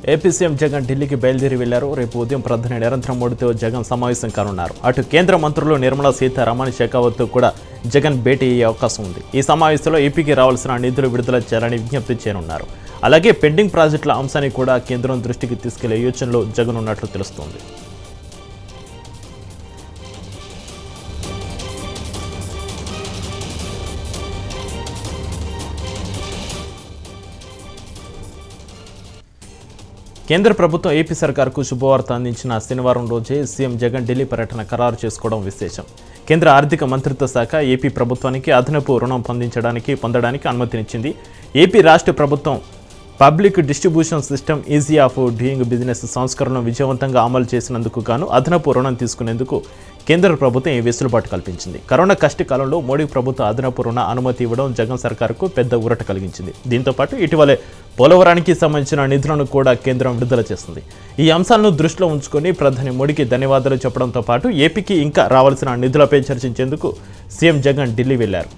AP CM Jagan ఢిల్లీకి బయలుదేరి వెళ్లారు రేపు ఉదయం ప్రధాని నరేంద్ర మోడీతో జగన్ సమావేశం కానున్నారు అటు కేంద్ర మంత్రులు నిర్మలా సీతారామన్ షెకావత్తో కూడా జగన్ భేటీ అయ్యే అవకాశం ఉంది ఈ సమావేశంలో ఏపీకి రావాల్సిన నిధులు విడుదల చేయాలని విజ్ఞప్తి చేయనున్నారు అలాగే పెండింగ్ ప్రాజెక్టుల అంశాన్ని కూడా కేంద్రం దృష్టికి తీసుకెళ్లే యోచనలో జగన్ ఉన్నట్లు తెలుస్తోంది కేంద్ర ప్రభుత్వం ఏపీ సర్కార్కు శుభవార్త అందించిన శనివారం రోజే సీఎం జగన్ ఢిల్లీ పర్యటన ఖరారు చేసుకోవడం విశేషం కేంద్ర ఆర్థిక మంత్రిత్వ శాఖ ఏపీ ప్రభుత్వానికి అదనపు రుణం పొందించడానికి పొందడానికి అనుమతినిచ్చింది ఏపీ రాష్ట్ర ప్రభుత్వం public distribution system easy of doing business సంస్కరణను విజయవంతంగా అమలు చేసినందుకు గాను అదనపు రుణం తీసుకునేందుకు కేంద్ర ప్రభుత్వం ఈ వెసులుబాటు కల్పించింది కరోనా కష్టకాలంలో మోడీ ప్రభుత్వం అదనపు రుణ అనుమతి ఇవ్వడం జగన్ సర్కార్కు పెద్ద ఊరట కలిగించింది దీంతో పాటు ఇటీవలే పోలవరానికి సంబంధించిన నిధులను కూడా కేంద్రం విడుదల చేస్తుంది ఈ అంశాలను దృష్టిలో ఉంచుకొని ప్రధాని మోడీకి ధన్యవాదాలు చెప్పడంతో పాటు ఏపీకి ఇంకా రావాల్సిన నిధులపై చర్చించేందుకు సీఎం జగన్ ఢిల్లీ వెళ్లారు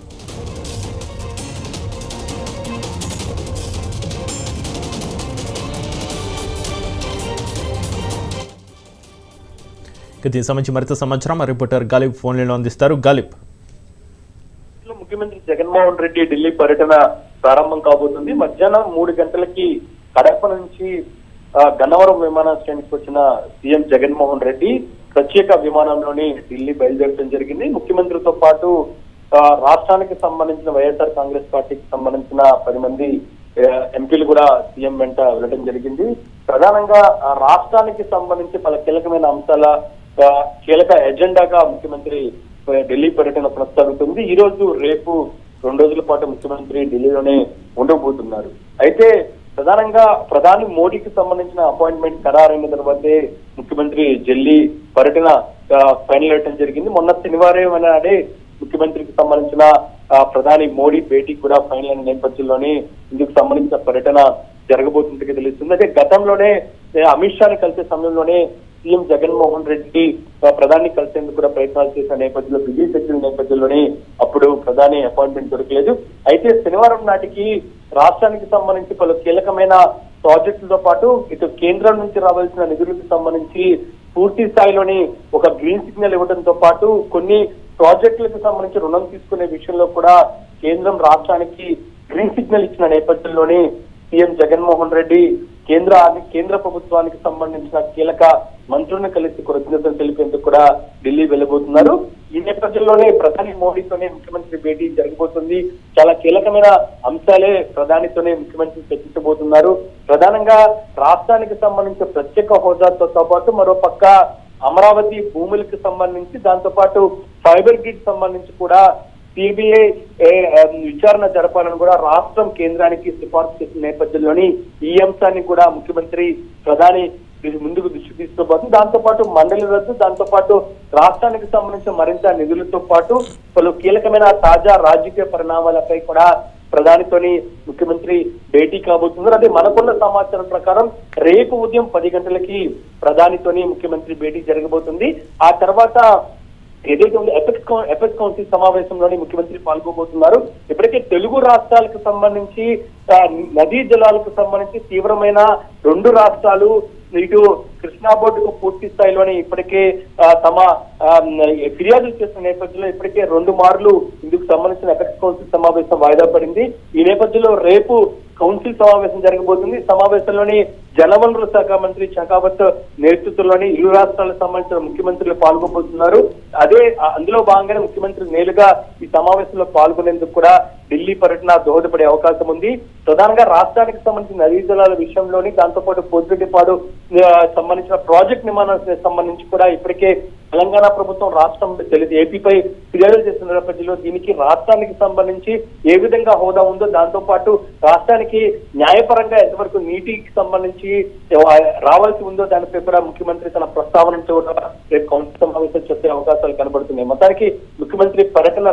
ఇక దీనికి సంబంధించి మరింత సమాచారం మా రిపోర్టర్ గాలిబ్ ఫోన్ లైన్లో అందిస్తారు గాలిబ్ లో ముఖ్యమంత్రి జగన్మోహన్ రెడ్డి ఢిల్లీ పర్యటన ప్రారంభం కాబోతుంది మధ్యాహ్నం మూడు గంటలకి కడప నుంచి ఆ, గన్నవరం విమానాశ్రయానికి వచ్చిన సీఎం జగన్మోహన్ రెడ్డి ప్రత్యేక విమానంలోని ఢిల్లీ బయలుదేరడం జరిగింది ముఖ్యమంత్రితో పాటు ఆ, రాష్ట్రానికి సంబంధించిన వైఎస్ఆర్ కాంగ్రెస్ పార్టీకి సంబంధించిన పది మంది ఆ, ఎంపీలు కూడా సీఎం వెంట వెళ్ళడం జరిగింది ప్రధానంగా ఆ, రాష్ట్రానికి సంబంధించి పలు కీలకమైన అంశాల ఆ, కీలక ఎజెండాగా ముఖ్యమంత్రి ఢిల్లీ పర్యటన కొనసాగుతుంది ఈ రోజు రేపు రెండు రోజుల పాటు ముఖ్యమంత్రి ఢిల్లీలోనే ఉండబోతున్నారు అయితే ప్రధానంగా ప్రధాని మోడీకి సంబంధించిన అపాయింట్మెంట్ ఖరారైన తర్వాతే ముఖ్యమంత్రి ఢిల్లీ పర్యటన ఆ, ఫైనల్ అయ్యడం జరిగింది మొన్న శనివారం నాడే ముఖ్యమంత్రికి సంబంధించిన ఆ, ప్రధాని మోడీ భేటీ కూడా ఫైనల్ అయిన నేపథ్యంలోనే ఇందుకు సంబంధించిన పర్యటన జరగబోతున్నట్టుగా తెలుస్తుంది అయితే గతంలోనే ఏ, అమిత్ షాని కలిసే సమయంలోనే సీఎం జగన్మోహన్ రెడ్డి ఆ, ప్రధాని కలిసేందుకు కూడా ప్రయత్నాలు చేసిన నేపథ్యంలో బిజీ షెడ్యూల్ నేపథ్యంలోనే అప్పుడు ప్రధాని అపాయింట్మెంట్ దొరకలేదు అయితే శనివారం నాటికి రాష్ట్రానికి సంబంధించి పలు కీలకమైన ప్రాజెక్టులతో పాటు ఇటు కేంద్రం నుంచి రావాల్సిన నిధులకు సంబంధించి పూర్తి స్థాయిలోని ఒక గ్రీన్ సిగ్నల్ ఇవ్వడంతో పాటు కొన్ని ప్రాజెక్టులకు సంబంధించి రుణం తీసుకునే విషయంలో కూడా కేంద్రం రాష్ట్రానికి గ్రీన్ సిగ్నల్ ఇచ్చిన నేపథ్యంలోనే సీఎం జగన్మోహన్ రెడ్డి కేంద్ర కేంద్ర ప్రభుత్వానికి సంబంధించిన కీలక మంత్రులను కలిసి కృతజ్ఞతలు తెలిపేందుకు కూడా ఢిల్లీ వెళ్ళబోతున్నారు ఈ నేపథ్యంలోనే ప్రధాని మోడీతోనే ముఖ్యమంత్రి భేటీ జరగబోతుంది చాలా కీలకమైన అంశాలే ప్రధానితోనే ముఖ్యమంత్రి చర్చించబోతున్నారు ప్రధానంగా రాష్ట్రానికి సంబంధించిన ప్రత్యేక హోదాతో పాటు మరో పక్క అమరావతి భూములకు సంబంధించి దాంతో పాటు ఫైబర్ గ్రిడ్ సంబంధించి కూడా సిబిఐ విచారణ జరపాలని కూడా రాష్ట్రం కేంద్రానికి సిఫార్సు చేసిన నేపథ్యంలోని ఈ అంశాన్ని కూడా ముఖ్యమంత్రి ప్రధాని దీని ముందుకు దృష్టి తీసుకోబోతుంది దాంతో పాటు మండలి రద్దు దాంతో పాటు రాష్ట్రానికి సంబంధించిన మరింత నిధులతో పాటు పలు కీలకమైన తాజా రాజకీయ పరిణామాలపై కూడా ప్రధానితోని ముఖ్యమంత్రి భేటీ కాబోతున్నారు అదే మనకున్న సమాచారం ప్రకారం రేపు ఉదయం పది గంటలకి ప్రధానితోని ముఖ్యమంత్రి భేటీ జరగబోతుంది ఆ తర్వాత ఏదైతే ఉందో ఎపెక్స్ కౌ- ఎపెక్స్ కౌన్సిల్ సమావేశంలోని ముఖ్యమంత్రి పాల్గొబోతున్నారు ఇప్పటికే తెలుగు రాష్ట్రాలకు సంబంధించి ఆ, నదీ జలాలకు సంబంధించి తీవ్రమైన రెండు రాష్ట్రాలు ఇటు కృష్ణా బోర్డుకు పూర్తి స్థాయిలోనే ఇప్పటికే ఆ, తమ ఆ, ఫిర్యాదులు చేసిన నేపథ్యంలో ఇప్పటికే రెండు మార్లు ఇందుకు సంబంధించిన ఎపెక్స్ కౌన్సిల్ సమావేశం వాయిదా పడింది ఈ నేపథ్యంలో రేపు కౌన్సిల్ సమావేశం జరగబోతుంది ఈ సమావేశంలోని జలవనరుల శాఖ మంత్రి షకావత్ నేతృత్వంలోని ఇరు రాష్ట్రాలకు సంబంధించిన ముఖ్యమంత్రులు పాల్గొబోతున్నారు అదే ఆ- అందులో భాగంగానే ముఖ్యమంత్రి నేరుగా ఈ సమావేశంలో పాల్గొనేందుకు కూడా ఢిల్లీ పర్యటన దోహదపడే అవకాశం ఉంది ప్రధానంగా రాష్ట్రానికి సంబంధించిన నదీ జలాల విషయంలోని దాంతోపాటు పొద్దుటిపాడు ఆ, సంబంధించిన ప్రాజెక్ట్ నిర్మాణానికి సంబంధించి కూడా ఇప్పటికే తెలంగాణ ప్రభుత్వం రాష్ట్రం తెలియదు ఏపీపై ఫిర్యాదులు చేస్తున్న నేపథ్యంలో దీనికి రాష్ట్రానికి సంబంధించి ఏ విధంగా హోదా ఉందో దాంతో పాటు రాష్ట్రానికి న్యాయపరంగా ఎంతవరకు నీటికి సంబంధించి ఆ, రావాల్సి ఉందో దానిపై కూడా ముఖ్యమంత్రి తన ప్రస్తావనతో కూడా రేపు కౌన్సిల్ సమావేశం చెప్పే అవకాశాలు కనబడుతున్నాయి మొత్తానికి ముఖ్యమంత్రి పర్యటన